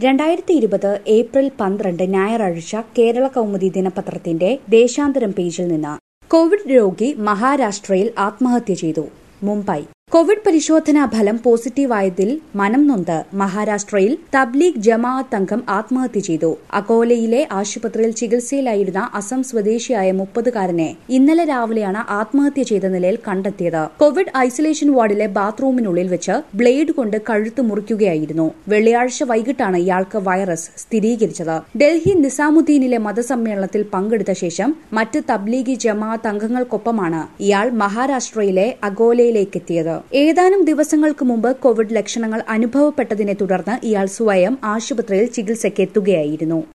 രണ്ടായിരത്തി ഇരുപത് ഏപ്രിൽ പന്ത്രണ്ട് ഞായറാഴ്ച കേരള കൗമുദി ദിനപത്രത്തിന്റെ ദേശാന്തരം പേജിൽ നിന്ന് കോവിഡ് രോഗി മഹാരാഷ്ട്രയിൽ ആത്മഹത്യ ചെയ്തു മുംബൈ കോവിഡ് പരിശോധനാ ഫലം പോസിറ്റീവായതിൽ മനം നൊന്ത് മഹാരാഷ്ട്രയിൽ തബ്ലീഗ് ജമാഅത്ത് അംഗം ആത്മഹത്യ ചെയ്തു അകോലയിലെ ആശുപത്രിയിൽ ചികിത്സയിലായിരുന്ന അസം സ്വദേശിയായ മുപ്പതുകാരനെ ഇന്നലെ രാവിലെയാണ് ആത്മഹത്യ ചെയ്ത നിലയിൽ കണ്ടെത്തിയത് കോവിഡ് ഐസൊലേഷൻ വാർഡിലെ ബാത്റൂമിനുള്ളിൽ വെച്ച് ബ്ലേഡ് കൊണ്ട് കഴുത്ത് മുറിക്കുകയായിരുന്നു വെള്ളിയാഴ്ച വൈകിട്ടാണ് ഇയാൾക്ക് വൈറസ് സ്ഥിരീകരിച്ചത് ഡൽഹി നിസാമുദ്ദീനിലെ മതസമ്മേളനത്തിൽ പങ്കെടുത്ത ശേഷം മറ്റ് തബ്ലീഗി ജമാഅത്ത് അംഗങ്ങൾക്കൊപ്പമാണ് ഇയാൾ മഹാരാഷ്ട്രയിലെ അഗോലയിലേക്കെത്തിയത് ഏതാനും ദിവസങ്ങൾക്ക് മുമ്പ് കോവിഡ് ലക്ഷണങ്ങൾ അനുഭവപ്പെട്ടതിനെ തുടർന്ന് ഇയാൾ സ്വയം ആശുപത്രിയിൽ ചികിത്സയ്ക്കെത്തുകയായിരുന്നു